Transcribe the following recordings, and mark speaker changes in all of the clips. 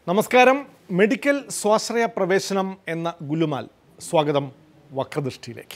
Speaker 1: നമസ്കാരം മെഡിക്കൽ സ്വാശ്രയ പ്രവേശനം എന്ന ഗുലുമാൽ സ്വാഗതം വക്രദൃഷ്ടിയിലേക്ക്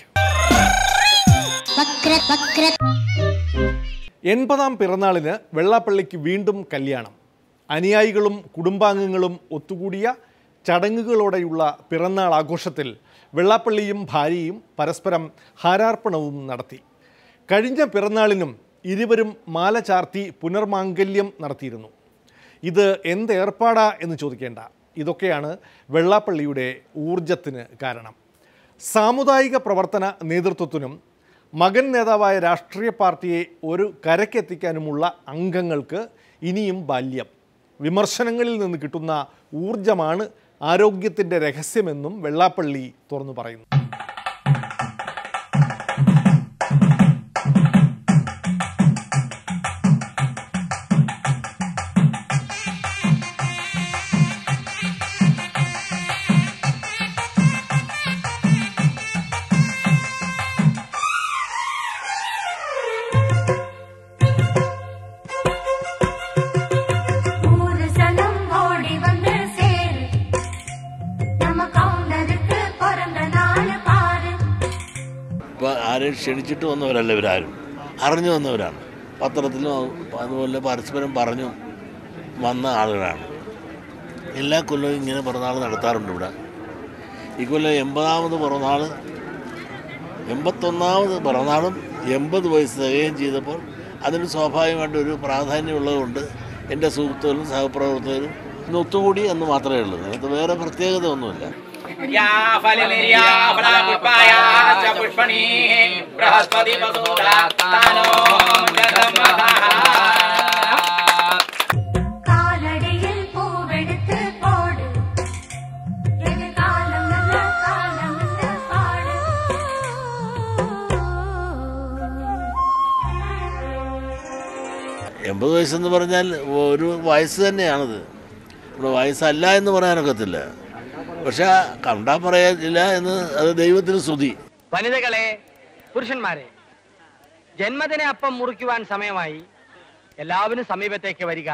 Speaker 2: വക്ര വക്ര
Speaker 1: എൺപതാം പിറന്നാളിന് വെള്ളാപ്പള്ളിക്ക് വീണ്ടും കല്യാണം അനുയായികളും കുടുംബാംഗങ്ങളും ഒത്തുകൂടിയ ചടങ്ങുകളോടെയുള്ള പിറന്നാൾ ആഘോഷത്തിൽ വെള്ളാപ്പള്ളിയും ഭാര്യയും പരസ്പരം ഹാരാർപ്പണവും നടത്തി കഴിഞ്ഞ പിറന്നാളിനും ഇരുവരും മാല ചാർത്തി പുനർമാംഗല്യം നടത്തിയിരുന്നു ഇത് എന്ത് ഏർപ്പാടാ എന്ന് ചോദിക്കേണ്ട ഇതൊക്കെയാണ് വെള്ളാപ്പള്ളിയുടെ ഊർജത്തിന് കാരണം സാമുദായിക പ്രവർത്തന നേതൃത്വത്തിനും മകൻ നേതാവായ രാഷ്ട്രീയ പാർട്ടിയെ ഒരു കരക്കെത്തിക്കാനുമുള്ള അംഗങ്ങൾക്ക് ഇനിയും ബാല്യം വിമർശനങ്ങളിൽ നിന്ന് കിട്ടുന്ന ഊർജമാണ് ആരോഗ്യത്തിൻ്റെ രഹസ്യമെന്നും വെള്ളാപ്പള്ളി തുറന്നു പറയുന്നു
Speaker 3: ஊரு சனம் ஓடி வந்து சேரு நம்ம கவுண்டருக்கு பிறந்த நாள் பாரு
Speaker 4: ഇപ്പോൾ ആരെയും ക്ഷണിച്ചിട്ട് വന്നവരല്ല ഇവരാരും അറിഞ്ഞു വന്നവരാണ് പത്രത്തിലും അതുപോലെ പരസ്പരം പറഞ്ഞു വന്ന ആളുകളാണ് എല്ലാ കൊല്ലവും ഇങ്ങനെ പിറന്നാൾ നടത്താറുണ്ട് ഇവിടെ ഈ കൊല്ലം എൺപതാമത് പിറന്നാൾ എൺപത്തൊന്നാമത് പിറന്നാളും എൺപത് വയസ്സ് തികയും ചെയ്തപ്പോൾ അതിന് സ്വാഭാവികമായിട്ട് ഒരു പ്രാധാന്യമുള്ളതുകൊണ്ട് എൻ്റെ സുഹൃത്തുക്കളും സഹപ്രവർത്തകരും ഇന്ന് ഒത്തുകൂടി എന്ന് മാത്രമേ ഉള്ളൂ അതിനകത്ത് വേറെ പ്രത്യേകത ഒന്നുമില്ല
Speaker 5: या फलनिर्या फलापुष्पाया च पुष्पणीः बृहस्पति वसुधानो
Speaker 3: காலடியில் பூவெடுத்து போடு எதிர்காலம் நல்ல காலம் நல்ல பாடு
Speaker 4: എൺപത് വയസ്സെന്ന് പറഞ്ഞാൽ ഒരു വയസ്സ് തന്നെയാണത് ഇവിടെ വയസ്സല്ല എന്ന് പറയാനൊക്കത്തില്ല പക്ഷെ കണ്ടാൽ പറയാനില്ല എന്ന് അത് ദൈവത്തിന് സ്തുതി
Speaker 5: വനിതകളെ പുരുഷന്മാരെ ജന്മദിന അപ്പം മുറിക്കുവാൻ സമയമായി എല്ലാവരും സമീപത്തേക്ക് വരിക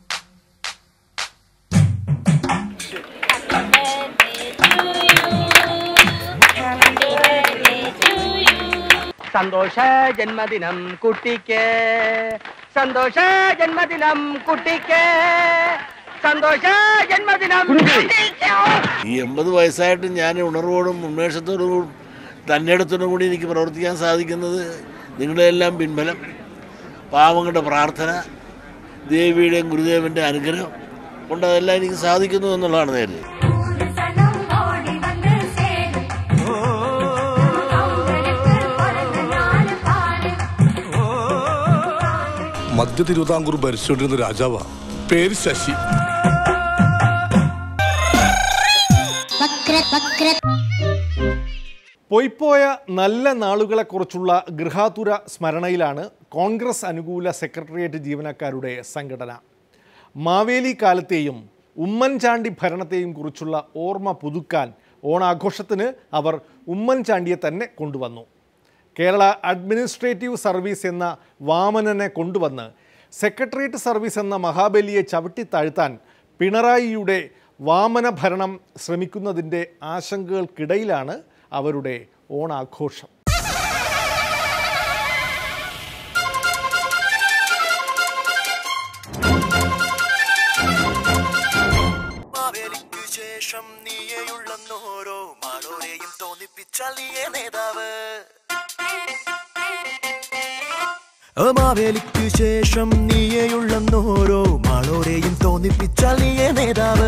Speaker 5: സന്തോഷ ജന്മദിനം കുട്ടിക്ക് സന്തോഷ ജന്മദിനം കുട്ടിക്ക് സന്തോഷ ജന്മദിനം കുട്ടിക്ക്
Speaker 4: ഈ എൺപത് വയസ്സായിട്ട് ഞാൻ ഉണർവോടും ഉന്മേഷത്തോടും തന്നെടുത്തോടും കൂടി എനിക്ക് പ്രവർത്തിക്കാൻ സാധിക്കുന്നത് നിങ്ങളുടെ എല്ലാം പിൻബലം പാവങ്ങളുടെ പ്രാർത്ഥന ദേവിയുടെയും ഗുരുദേവൻ്റെ അനുഗ്രഹം കൊണ്ട് അതെല്ലാം എനിക്ക് സാധിക്കുന്നു എന്നുള്ളതാണ് നേര്
Speaker 3: ஊரு சனம் ஓடி வந்து சேரு நம்ம கவுண்டருக்கு பிறந்த நாள் பாரு
Speaker 6: മധ്യ തിരുവിതാംകൂർ ഭരിച്ചുകൊണ്ടിരുന്ന രാജാവാ പേര് ശശി
Speaker 2: വക്ര വക്ര
Speaker 1: പൊയ്പോയ നല്ല നാളുകളെക്കുറിച്ചുള്ള ഗൃഹാതുര സ്മരണയിലാണ് കോൺഗ്രസ് അനുകൂല സെക്രട്ടേറിയറ്റ് ജീവനക്കാരുടെ സംഘടന മാവേലി കാലത്തെയും ഉമ്മൻചാണ്ടി ഭരണത്തെയും കുറിച്ചുള്ള ഓർമ്മ പുതുക്കാൻ ഓണാഘോഷത്തിന് അവർ ഉമ്മൻചാണ്ടിയെ തന്നെ കൊണ്ടുവന്നു കേരള അഡ്മിനിസ്ട്രേറ്റീവ് സർവീസ് എന്ന വാമനനെ കൊണ്ടുവന്ന് സെക്രട്ടേറിയറ്റ് സർവീസ് എന്ന മഹാബലിയെ ചവിട്ടിത്താഴ്ത്താൻ പിണറായിയുടെ വാമന ഭരണം ശ്രമിക്കുന്നതിൻ്റെ ആശങ്കകൾക്കിടയിലാണ് അവരുടെ ഓണാഘോഷം
Speaker 7: മാവേലിക്കു ശേഷം നീയെയുള്ളെന്നോരോ മാളോരെയും തോന്നിപ്പിച്ചാൽ നീയേ നേതാവ് ആ മാവേലിക്കു ശേഷം നീയെയുള്ളെന്നോരോ മാളോരെയും തോന്നിപ്പിച്ചാൽ നീയേ നേതാവ്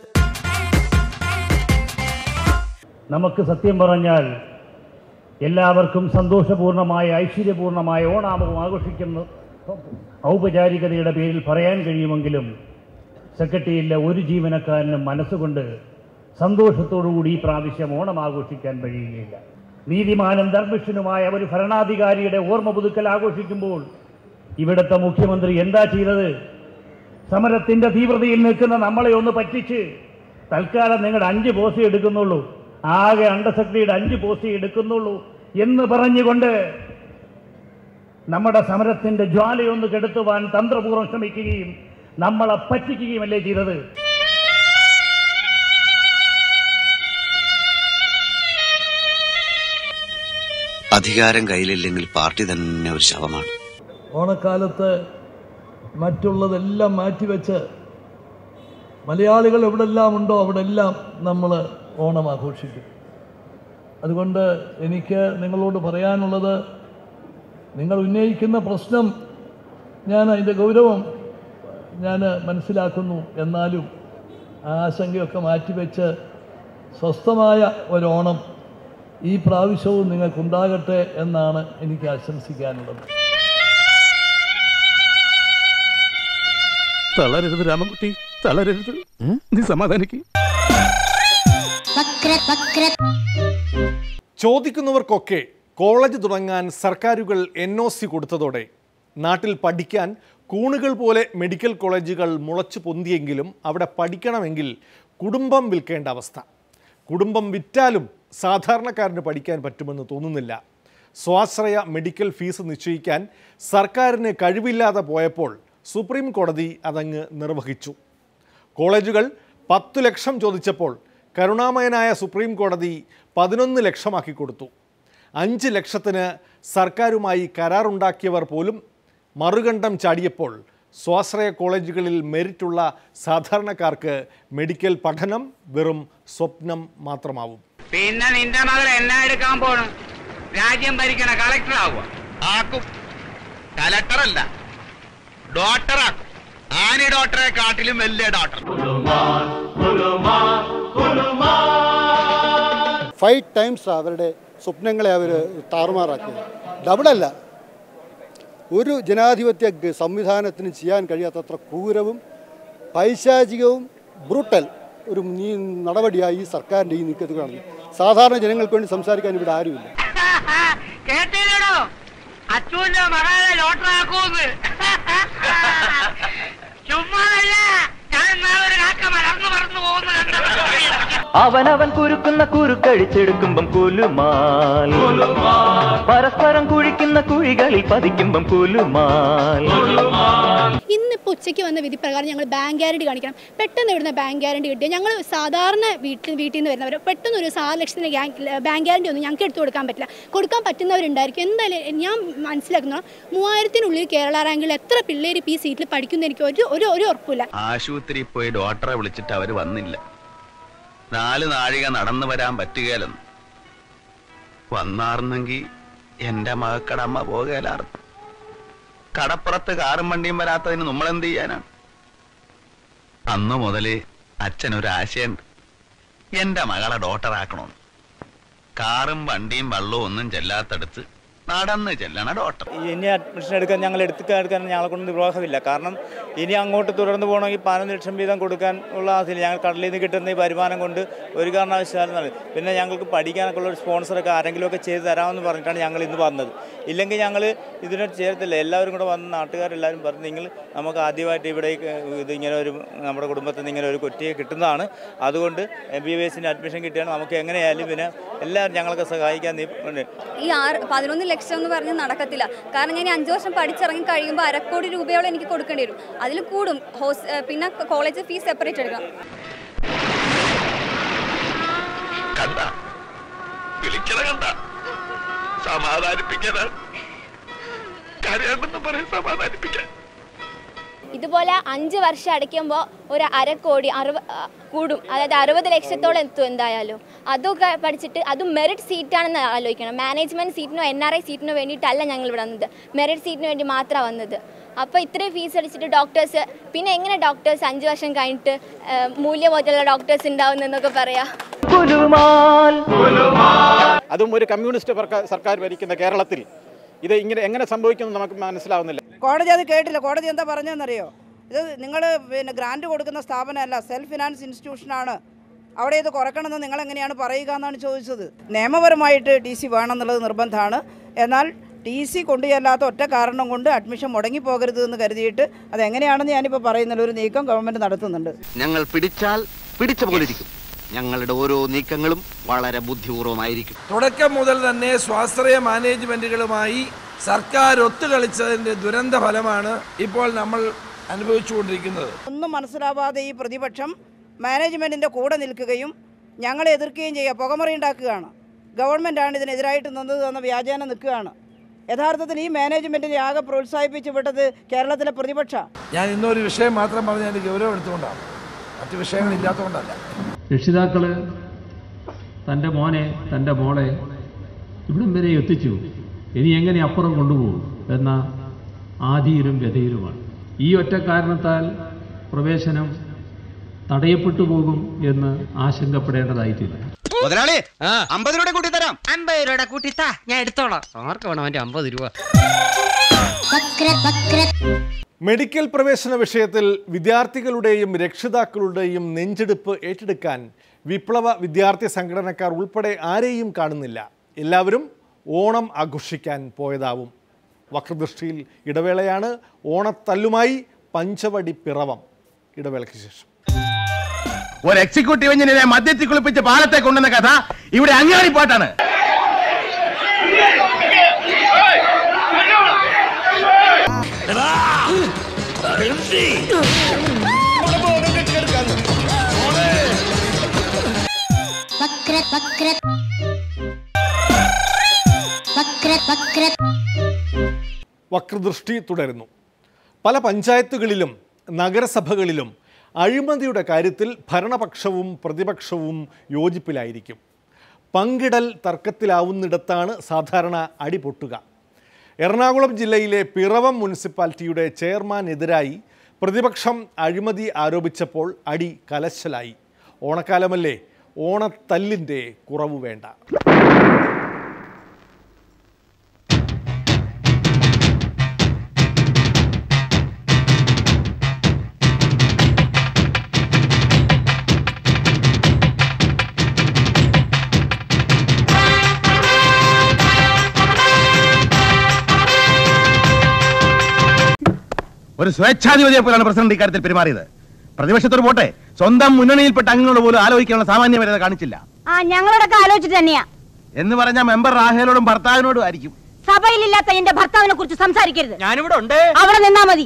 Speaker 8: നമുക്ക് സത്യം പറഞ്ഞാൽ എല്ലാവർക്കും സന്തോഷപൂർണ്ണമായ ഐശ്വര്യപൂർണ്ണമായ ഓണാമവും ആഘോഷിക്കുന്ന ഔപചാരികതയുടെ പേരിൽ പറയാൻ കഴിയുമെങ്കിലും സെക്രട്ടറിയിലെ ഒരു ജീവനക്കാരനും മനസ്സുകൊണ്ട് സന്തോഷത്തോടുകൂടി ഈ പ്രാവശ്യം ഓണം ആഘോഷിക്കാൻ കഴിയുകയില്ല നീതിമാനും ധർമ്മിഷ്ഠനുമായ ഒരു ഭരണാധികാരിയുടെ ഓർമ്മ പുതുക്കൽ ആഘോഷിക്കുമ്പോൾ ഇവിടുത്തെ മുഖ്യമന്ത്രി എന്താ ചെയ്തത് സമരത്തിന്റെ തീവ്രതയിൽ നിൽക്കുന്ന നമ്മളെ ഒന്ന് പറ്റിച്ച് തൽക്കാലം നിങ്ങളുടെ അഞ്ച് പോസ്റ്റ് എടുക്കുന്നുള്ളൂ ആകെ അണ്ടർ സെക്രട്ടറിയുടെ അഞ്ച് പോസ്റ്റ് എടുക്കുന്നുള്ളൂ എന്ന് പറഞ്ഞുകൊണ്ട് നമ്മുടെ സമരത്തിന്റെ ജ്വാലയൊന്ന് കെടുത്തുവാൻ തന്ത്രപൂർവ്വം ശ്രമിക്കുകയും നമ്മളെ പറ്റിക്കുകയുമല്ലേ ചെയ്തത്
Speaker 9: അധികാരം കയ്യിലില്ലെങ്കിൽ പാർട്ടി തന്നെ ഒരു ശവമാണ്
Speaker 10: ഓണക്കാലത്ത് മറ്റുള്ളതെല്ലാം മാറ്റിവെച്ച് മലയാളികൾ എവിടെല്ലാം ഉണ്ടോ അവിടെല്ലാം നമ്മൾ ഓണം ആഘോഷിക്കും അതുകൊണ്ട് എനിക്ക് നിങ്ങളോട് പറയാനുള്ളത് നിങ്ങൾ ഉന്നയിക്കുന്ന പ്രശ്നം ഞാൻ അതിൻ്റെ ഗൗരവം ഞാൻ മനസ്സിലാക്കുന്നു എന്നാലും ആ ആശങ്കയൊക്കെ മാറ്റിവെച്ച് സ്വസ്ഥമായ ഒരോണം ഈ പ്രാവശ്യവും നിങ്ങൾക്കുണ്ടാകട്ടെ എന്നാണ് എനിക്ക് ആശംസിക്കാനുള്ളത്
Speaker 11: തളരരുത് രാമൻകുട്ടി തളരരുത് നീ സമാധാനിക്ക്
Speaker 2: വക്ര വക്ര
Speaker 1: ചോദിക്കുന്നവർക്കൊക്കെ കോളേജ് തുടങ്ങാൻ സർക്കാരുകൾ എൻ ഒ സി കൊടുത്തതോടെ നാട്ടിൽ പഠിക്കാൻ കൂണുകൾ പോലെ മെഡിക്കൽ കോളേജുകൾ മുളച്ചു പൊന്തിയെങ്കിലും അവിടെ പഠിക്കണമെങ്കിൽ കുടുംബം വിൽക്കേണ്ട അവസ്ഥ കുടുംബം വിറ്റാലും സാധാരണക്കാരന് പഠിക്കാൻ പറ്റുമെന്ന് തോന്നുന്നില്ല സ്വാശ്രയ മെഡിക്കൽ ഫീസ് നിശ്ചയിക്കാൻ സർക്കാരിന് കഴിവില്ലാതെ പോയപ്പോൾ സുപ്രീം കോടതി അതങ്ങ് നിർവഹിച്ചു കോളേജുകൾ പത്തു ലക്ഷം ചോദിച്ചപ്പോൾ കരുണാമയനായ സുപ്രീം കോടതി പതിനൊന്ന് ലക്ഷമാക്കി കൊടുത്തു അഞ്ച് ലക്ഷത്തിന് സർക്കാരുമായി കരാറുണ്ടാക്കിയവർ പോലും മറുകണ്ഠം ചാടിയപ്പോൾ സ്വാശ്രയ കോളേജുകളിൽ മെരിറ്റുള്ള സാധാരണക്കാർക്ക് മെഡിക്കൽ പഠനം വെറും സ്വപ്നം മാത്രമാവും
Speaker 5: പിന്നെ നിന്റെ മകൾ എന്നാ എടുക്കാൻ പോണു രാജ്യം ഭരിക്കണ കളക്ടർ ആവുക
Speaker 12: ആക്കും കലക്ടറല്ല ഡോക്ടറാക്കും ആനി ഡോക്ടറെ കാട്ടിലും വലിയ ഡോക്ടർ
Speaker 13: ഫൈവ് ടൈംസ് അവരുടെ സ്വപ്നങ്ങളെ അവർ താറുമാറാക്കിയത് ഡബിളല്ല ഒരു ജനാധിപത്യ ഗ- സംവിധാനത്തിന് ചെയ്യാൻ കഴിയാത്തത്ര ക്രൂരവും പൈശാചികവും ബ്രൂട്ടൽ ഒരു നീ നടപടിയായി ഈ സർക്കാരിൻ്റെ ഈ നീക്കത്തിൽ കാണുന്നു സാധാരണ ജനങ്ങൾക്ക് വേണ്ടി സംസാരിക്കാൻ ഇവിടെ ആരുമില്ല
Speaker 5: കേട്ടില്ലടോ അച്ഛൻ്റെ മകളെ ഡോക്ടർ ആക്കൂന്ന് ചുമ്മാതല്ല ഞാൻ ഇന്നാളെ ഒരു കാക്ക മലർന്നു പറന്നു പോകുന്നു
Speaker 14: അവനവൻ കുരുക്കുന്ന കുരുക്കഴിച്ചെടുക്കുമ്പം കുലുമാൽ പരസ്പരം കുഴിക്കുന്ന കുഴികളിൽ പതിക്കുമ്പം കുലുമാൽ
Speaker 15: ഇന്നിപ്പോൾ ഉച്ചയ്ക്ക് വന്ന വിധി പ്രകാരം ഞങ്ങൾ ബാങ്ക് ഗ്യാരണ്ടി കാണിക്കണം പെട്ടെന്ന് ഇവിടുന്ന് ബാങ്ക് ഗ്യാരണ്ടി കിട്ടിയ ഞങ്ങൾ സാധാരണ വീട്ടിൽ വീട്ടിൽ നിന്ന് വരുന്നവർ പെട്ടെന്ന് ഒരു ആറ് ലക്ഷത്തിന് ബാങ്ക് ഗ്യാരണ്ടി ഒന്നും ഞങ്ങൾക്ക് എടുത്തു കൊടുക്കാൻ പറ്റില്ല കൊടുക്കാൻ പറ്റുന്നവരുണ്ടായിരിക്കും എന്തായാലും ഞാൻ മനസ്സിലാക്കുന്ന മൂവായിരത്തിനുള്ളിൽ കേരള റാങ്കിൽ എത്ര പിള്ളേർ ഇപ്പോൾ ഈ സീറ്റിൽ പഠിക്കുന്ന എനിക്ക് ഒരു ഒരു ഒരു ഉറപ്പില്ല
Speaker 12: ആശുപത്രി പോയി ഡോക്ടറെ വിളിച്ചിട്ട് അവര് വന്നില്ല നാല് നാഴിക നടന്നു വരാൻ പറ്റുകയില്ലെന്ന് വന്നാർന്നെങ്കി എന്റെ മകക്കടമ്മ പോകലാർന്നു കടപ്പുറത്ത് കാറും വണ്ടിയും വരാത്തതിന് നമ്മളെന്ത് ചെയ്യാനാണ് അന്നു മുതല് അച്ഛനൊരു ആശയുണ്ട് എന്റെ മകളെ ഡോക്ടറാക്കണമെന്ന് കാറും വണ്ടിയും വള്ളവും ഒന്നും ചെല്ലാത്തടുത്ത് നടന്ന് ചെല്ലണ ഡോക്ടർ
Speaker 16: ഇനി അഡ്മിഷൻ എടുക്കാൻ ഞങ്ങൾ എടുക്കാൻ എടുക്കാൻ ഞങ്ങളെ കൊണ്ട് നിർവാഹമില്ല കാരണം ഇനി അങ്ങോട്ട് തുടർന്ന് പോകണമെങ്കിൽ പതിനൊന്ന് ലക്ഷം വീതം കൊടുക്കാൻ ഉള്ള ആവശ്യമില്ല ഞങ്ങൾ കടലിൽ നിന്ന് കിട്ടുന്ന ഈ വരുമാനം കൊണ്ട് ഒരു കാരണവശാലും നട- പിന്നെ ഞങ്ങൾക്ക് പഠിക്കാനൊക്കെ ഉള്ള ഒരു സ്പോൺസറൊക്കെ ആരെങ്കിലുമൊക്കെ ചെയ്ത് തരാമെന്ന് പറഞ്ഞിട്ടാണ് ഞങ്ങൾ ഇന്ന് വന്നത് ഇല്ലെങ്കിൽ ഞങ്ങൾ ഇതിനോട് ചേർത്തില്ല എല്ലാവരും കൂടെ വന്ന് നാട്ടുകാരെല്ലാവരും പറഞ്ഞു നിങ്ങൾ നമുക്ക് ആദ്യമായിട്ട് ഇവിടെ ഈ, ഇത് ഇങ്ങനെ ഒരു നമ്മുടെ കുടുംബത്തിൽ നിന്ന് ഇങ്ങനെ ഒരു കുട്ടിയെ കിട്ടുന്നതാണ് അതുകൊണ്ട് എം ബി ബി എസിന് അഡ്മിഷൻ കിട്ടിയാൽ നമുക്ക് എങ്ങനെയായാലും പിന്നെ എല്ലാവരും ഞങ്ങളൊക്കെ സഹായിക്കാൻ നീ ഉണ്ട്
Speaker 17: ഈ ആറ് പതിനൊന്ന് ലക്ഷം എന്ന് പറഞ്ഞ് നടക്കത്തില്ല കാരണം ഞാൻ ഈ അഞ്ച് വർഷം പഠിച്ചിറങ്ങി കഴിയുമ്പോൾ അരക്കോടി രൂപയോളം എനിക്ക് കൊടുക്കേണ്ടി വരും അതിൽ കൂടും ഹോസ് ഏഹ് പിന്നെ കോളേജ് ഫീസ് സെപ്പറേറ്റ് എടുക്കണം
Speaker 12: കണ്ട വിളിക്കണ കണ്ട സമാധാനിപ്പിക്കാനാണ് കരയാണ്ടെന്ന് പറയും സമാധാനിപ്പിക്കാൻ
Speaker 18: ഇതുപോലെ അഞ്ച് വർഷം അടയ്ക്കുമ്പോൾ ഒരു അരക്കോടി അറുപ ആ, കൂടും അതായത് അറുപത് ലക്ഷത്തോളം എത്തും എന്തായാലും അതൊക്കെ പഠിച്ചിട്ട് അതും മെറിറ്റ് സീറ്റാണെന്ന് ആലോചിക്കണം മാനേജ്മെൻറ്റ് സീറ്റിനോ എൻ ആർ ഐ സീറ്റിനോ വേണ്ടിയിട്ടല്ല ഞങ്ങൾ ഇവിടെ വന്നത് മെറിറ്റ് സീറ്റിന് വേണ്ടി മാത്രമാണ് വന്നത് അപ്പോൾ ഇത്രയും ഫീസ് അടിച്ചിട്ട് ഡോക്ടേഴ്സ് പിന്നെ എങ്ങനെ ഡോക്ടേഴ്സ് അഞ്ച് വർഷം കഴിഞ്ഞിട്ട് ആ, മൂല്യബോധമുള്ള ഡോക്ടേഴ്സ് ഉണ്ടാവുന്നെന്നൊക്കെ പറയാം
Speaker 19: അതും ഒരു കമ്മ്യൂണിസ്റ്റ് വർക്ക- സർക്കാർ ഭരിക്കുന്ന കേരളത്തിൽ ഇത് ഇങ്ങനെ എങ്ങനെ സംഭവിക്കുന്നു നമുക്ക് മനസ്സിലാവുന്നില്ല
Speaker 20: കോടതി അത് കേട്ടില്ല കോടതി എന്താ പറഞ്ഞതെന്നറിയോ ഇത് നിങ്ങൾ പിന്നെ ഗ്രാൻഡ് കൊടുക്കുന്ന സ്ഥാപനമല്ല സെൽഫ് ഫിനാൻസ് ഇൻസ്റ്റിറ്റ്യൂഷനാണ് അവിടെ ഇത് കുറയ്ക്കണമെന്ന് നിങ്ങൾ എങ്ങനെയാണ് പറയുക എന്നാണ് ചോദിച്ചത് നിയമപരമായിട്ട് ടി സി വേണമെന്നുള്ളത് നിർബന്ധമാണ് എന്നാൽ ടി സി കൊണ്ടുചെല്ലാത്ത ഒറ്റ കാരണം കൊണ്ട് അഡ്മിഷൻ മുടങ്ങിപ്പോകരുത് എന്ന് കരുതിയിട്ട് അതെങ്ങനെയാണെന്ന് ഞാനിപ്പോൾ പറയുന്നില്ല ഒരു നീക്കം ഗവൺമെൻറ് നടത്തുന്നുണ്ട്
Speaker 21: ഞങ്ങൾ പിടിച്ചാൽ പിടിച്ച പോലെ ഇരിക്കും ഞങ്ങളുടെ ഓരോ നീക്കങ്ങളും വളരെ ബുദ്ധിപൂർവമായിരിക്കും
Speaker 22: തുടക്കം മുതൽ തന്നെ സ്വാശ്രയ മാനേജ്മെന്റുകളുമായി സർക്കാർ ഒത്തുകളിച്ചതിന്റെ ദുരന്ത ഫലമാണ് ഇപ്പോൾ നമ്മൾ അനുഭവിച്ചുകൊണ്ടിരിക്കുന്നത്
Speaker 20: ഒന്നും മനസ്സിലാവാതെ ഈ പ്രതിപക്ഷം മാനേജ്മെൻറ്റിൻ്റെ കൂടെ നിൽക്കുകയും ഞങ്ങളെ എതിർക്കുകയും ചെയ്യുക പുകമറി ഉണ്ടാക്കുകയാണ് ഗവൺമെൻറ്റാണ് ഇതിനെതിരായിട്ട് നിന്നത് എന്ന വ്യാജേന നിൽക്കുകയാണ് യഥാർത്ഥത്തിൽ ഈ മാനേജ്മെൻറ്റിനെ ആകെ പ്രോത്സാഹിപ്പിച്ച് വിട്ടത് കേരളത്തിലെ പ്രതിപക്ഷ
Speaker 22: ഞാൻ ഇന്നൊരു വിഷയം മാത്രം പറഞ്ഞ് അതിൻ്റെ ഗൗരവം എടുത്തുകൊണ്ടാണ് മറ്റു വിഷയങ്ങളില്ലാത്തതുകൊണ്ടല്ല
Speaker 3: രക്ഷിതാക്കൾ തൻ്റെ മോനെ തൻ്റെ മോളെ ഇവിടം വരെ എത്തിച്ചു ഇനി എങ്ങനെ അപ്പുറം കൊണ്ടുപോകും എന്ന ആധിയിലും വ്യതയിലുമാണ് ഈ ഒറ്റ കാരണത്താൽ പ്രവേശനം തടയപ്പെട്ടു പോകും എന്ന് ആശങ്കപ്പെടേണ്ടതായിട്ടില്ല
Speaker 21: മുതലാളി അമ്പത് രൂപ കൂട്ടി തരാം
Speaker 4: അമ്പത് രൂപയുടെ കൂട്ടിത്താ ഞാൻ എടുത്തോളാം ആർക്ക് വേണം അവന്റെ അമ്പത് രൂപ
Speaker 1: മെഡിക്കൽ പ്രവേശന വിഷയത്തിൽ വിദ്യാർത്ഥികളുടെയും രക്ഷിതാക്കളുടെയും നെഞ്ചെടുപ്പ് ഏറ്റെടുക്കാൻ വിപ്ലവ വിദ്യാർത്ഥി സംഘടനക്കാർ ഉൾപ്പെടെ ആരെയും കാണുന്നില്ല എല്ലാവരും ഓണം ആഘോഷിക്കാൻ പോയതാവും വക്രദൃഷ്ടിയിൽ ഇടവേളയാണ് ഓണത്തല്ലുമായി പഞ്ചവടി പിറവം ഇടവേളയ്ക്ക് ശേഷം
Speaker 11: ഒരു എക്സിക്യൂട്ടീവ് എഞ്ചിനീയറെ മദ്യത്തിൽ കുളിപ്പിച്ച് പാലത്തെ കൊണ്ടുവന്ന കഥ ഇവിടെ അങ്ങാടി പാട്ടാണ്
Speaker 2: വക്ര വക്ര വക്ര വക്ര
Speaker 1: വക്രദൃഷ്ടി തുടരുന്നു പല പഞ്ചായത്തുകളിലും നഗരസഭകളിലും അഴിമതിയുടെ കാര്യത്തിൽ ഭരണപക്ഷവും പ്രതിപക്ഷവും യോജിപ്പിലായിരിക്കും പങ്കിടൽ തർക്കത്തിലാവുന്നിടത്താണ് സാധാരണ അടി പൊട്ടുക എറണാകുളം ജില്ലയിലെ പിറവം മുനിസിപ്പാലിറ്റിയുടെ ചെയർമാനെതിരായി പ്രതിപക്ഷം അഴിമതി ആരോപിച്ചപ്പോൾ അടി കലശലായി ഓണക്കാലമല്ലേ ഓണത്തല്ലിൻ്റെ കുറവ് വേണ്ട
Speaker 11: ഒരു സ്വേച്ഛാധിപതിയെ പോലാണ് പ്രസിഡന്റ് ഇക്കാര്യത്തിൽ പെരുമാറിയത് പ്രതിപക്ഷത്തോട് പോട്ടെ സ്വന്തം മുന്നണിയിൽപ്പെട്ട അംഗങ്ങളോട് പോലും ആലോചിക്കാനുള്ള സാമാന്യ മര്യാദ കാണിച്ചില്ല
Speaker 23: ആ ഞങ്ങളോടൊക്കെ ആലോചിച്ചിട്ട് തന്നെയാ
Speaker 11: എന്ന് പറഞ്ഞ മെമ്പർ റാഹേലോടും ഭർത്താവിനോടും ആയിരിക്കും
Speaker 23: സഭയിലില്ലാത്ത എന്റെ ഭർത്താവിനെ കുറിച്ച് സംസാരിക്കരുത്
Speaker 11: ഞാനിവിടെ ഉണ്ട്
Speaker 23: അവിടെ നിന്നാ മതി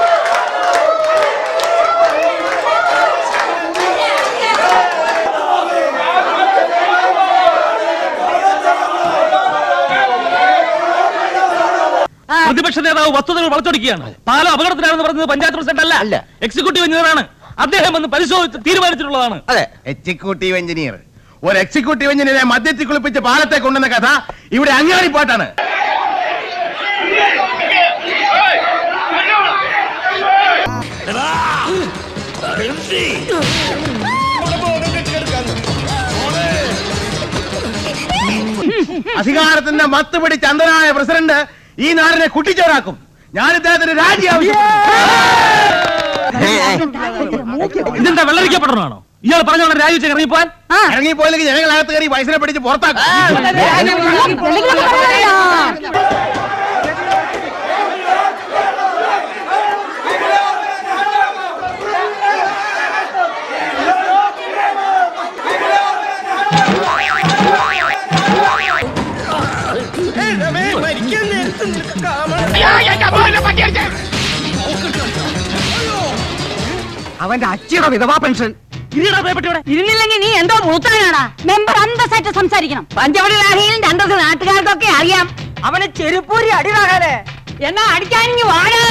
Speaker 24: പ്രതിപക്ഷ നേതാവ് വസ്തുതകൾ വളച്ചൊടിക്കുകയാണ് പാലം അപകടത്തിലാണെന്ന് പറഞ്ഞത് പഞ്ചായത്ത് പ്രസിഡന്റ് അല്ല എക്സിക്യൂട്ടീവ് എഞ്ചിനീയറാണ് അദ്ദേഹം വന്ന് പരിശോധിച്ച് തീരുമാനിച്ചിട്ടുള്ളതാണ്
Speaker 11: അതെ എക്സിക്യൂട്ടീവ് എഞ്ചിനീയർ ഒരു എക്സിക്യൂട്ടീവ് എഞ്ചിനീയറെ മദ്യത്തിൽ കുളിപ്പിച്ച് പാലത്തെ കൊണ്ടുവന്ന കഥ ഇവിടെ അങ്ങാടി പാട്ടാണ് അധികാരത്തിന്റെ മത്ത് പിടിച്ച അന്ധനായ പ്രസിഡന്റ് ഈ നാടിനെ കുട്ടിച്ചോറാക്കും ഞാൻ ഇദ്ദേഹത്തിന് രാജി
Speaker 24: ഇതെന്താ വെള്ളരിക്കപ്പെടണമാണോ ഇയാൾ പറഞ്ഞോളെ രാജിവെച്ച് ഇറങ്ങിപ്പോൻ
Speaker 11: ഇറങ്ങിപ്പോയില്ലെങ്കിൽ ഞങ്ങളകത്ത് കയറി വയസ്സിനെ പിടിച്ച് പുറത്താക്കും
Speaker 23: അവന്റെ അച്ഛയുടെ വിധവാ പെൻഷൻ ഇരുന്നില്ലെങ്കിൽ നീ എന്തോ മൂത്താനാടാ മെമ്പർ അന്തസ്സായിട്ട് സംസാരിക്കണം പഞ്ചവടി രാഹയിലിന്റെ അന്തസ് നാട്ടുകാർക്കൊക്കെ അറിയാം അവനെ ചെരുപ്പൂരി അടിവാകാതെ എന്നാ അടിക്കാനിങ്ങി വാടാ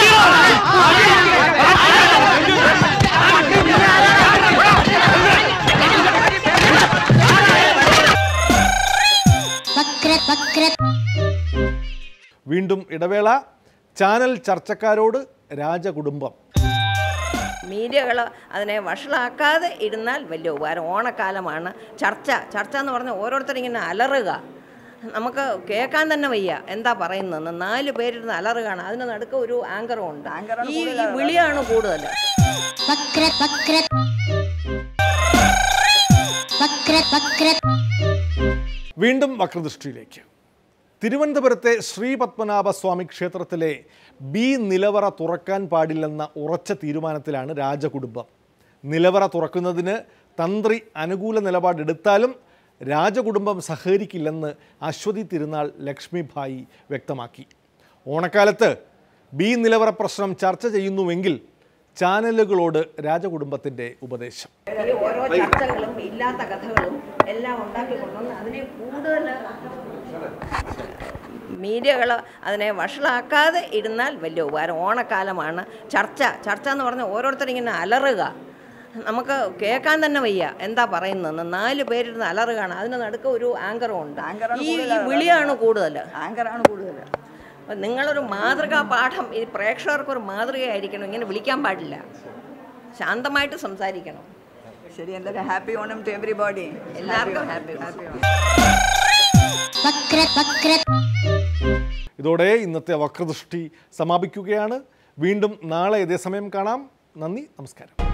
Speaker 2: വക്ര വക്ര
Speaker 1: വീണ്ടും ഇടവേള ചാനൽ ചർച്ചക്കാരോട് രാജകുടുംബം
Speaker 25: മീഡിയകൾ അതിനെ വഷളാക്കാതെ ഇരുന്നാൽ വലിയ ഉപകാരം ഓണക്കാലമാണ് ചർച്ച ചർച്ച എന്ന് പറഞ്ഞാൽ ഓരോരുത്തരും ഇങ്ങനെ അലറുക നമുക്ക് കേൾക്കാൻ തന്നെ വയ്യ എന്താ പറയുന്നതെന്ന് നാല് പേരിരുന്ന് അലറുകയാണ് അതിന് നടുക്ക് ഒരു ആങ്കറും ഉണ്ട് ഈ ഈ വിളിയാണ് കൂടുതൽ
Speaker 2: വക്ര വക്ര വക്ര വക്ര
Speaker 1: വീണ്ടും വക്രദൃഷ്ടിയിലേക്ക് തിരുവനന്തപുരത്തെ ശ്രീ പത്മനാഭ സ്വാമി ക്ഷേത്രത്തിലെ ബി നിലവറ തുറക്കാൻ പാടില്ലെന്ന ഉറച്ച തീരുമാനത്തിലാണ് രാജകുടുംബം നിലവറ തുറക്കുന്നതിന് തന്ത്രി അനുകൂല നിലപാടെടുത്താലും രാജകുടുംബം സഹകരിക്കില്ലെന്ന് അശ്വതി തിരുനാൾ ലക്ഷ്മിഭായി വ്യക്തമാക്കി ഓണക്കാലത്ത് ബി നിലവറ പ്രശ്നം ചർച്ച ചെയ്യുന്നുവെങ്കിൽ ചാനലുകളോട് രാജകുടുംബത്തിൻ്റെ ഉപദേശം
Speaker 25: ഈ ഓരോ ഓരോ ചർച്ചകളും ഇല്ലാത്ത കഥകളും എല്ലാം ഉണ്ടാക്കി കൊണ്ടുവന്ന് അതിനെ കൂടുതൽ മീഡിയകൾ അതിനെ വഷളാക്കാതെ ഇരുന്നാൽ വലിയ ഉപകാരം ഓണക്കാലമാണ് ചർച്ച ചർച്ച എന്ന് പറഞ്ഞാൽ ഓരോരുത്തരും ഇങ്ങനെ അലറുക നമുക്ക് കേൾക്കാൻ തന്നെ വയ്യ എന്താ പറയുന്നതെന്ന് നാല് പേരിരുന്ന് അലറുകയാണ് അതിന് നടുക്ക് ഒരു ആങ്കറും ഉണ്ട് ഈ ഈ വിളിയാണ് കൂടുതൽ
Speaker 6: ആങ്കറാണ് കൂടുതൽ
Speaker 25: അപ്പം നിങ്ങളൊരു മാതൃകാ പാഠം ഈ പ്രേക്ഷകർക്ക് ഒരു മാതൃകയായിരിക്കണം ഇങ്ങനെ വിളിക്കാൻ പാടില്ല ശാന്തമായിട്ട് സംസാരിക്കണം
Speaker 6: ശരി എന്തായാലും ഹാപ്പി ഓണം ടു എവറിബോഡി
Speaker 25: എല്ലാവർക്കും happy
Speaker 6: ഹാപ്പി
Speaker 2: വക്ര വക്ര
Speaker 1: ഇതോടെ ഇന്നത്തെ വക്രദൃഷ്ടി സമാപിക്കുകയാണ് വീണ്ടും നാളെ ഇതേ സമയം കാണാം നന്ദി നമസ്കാരം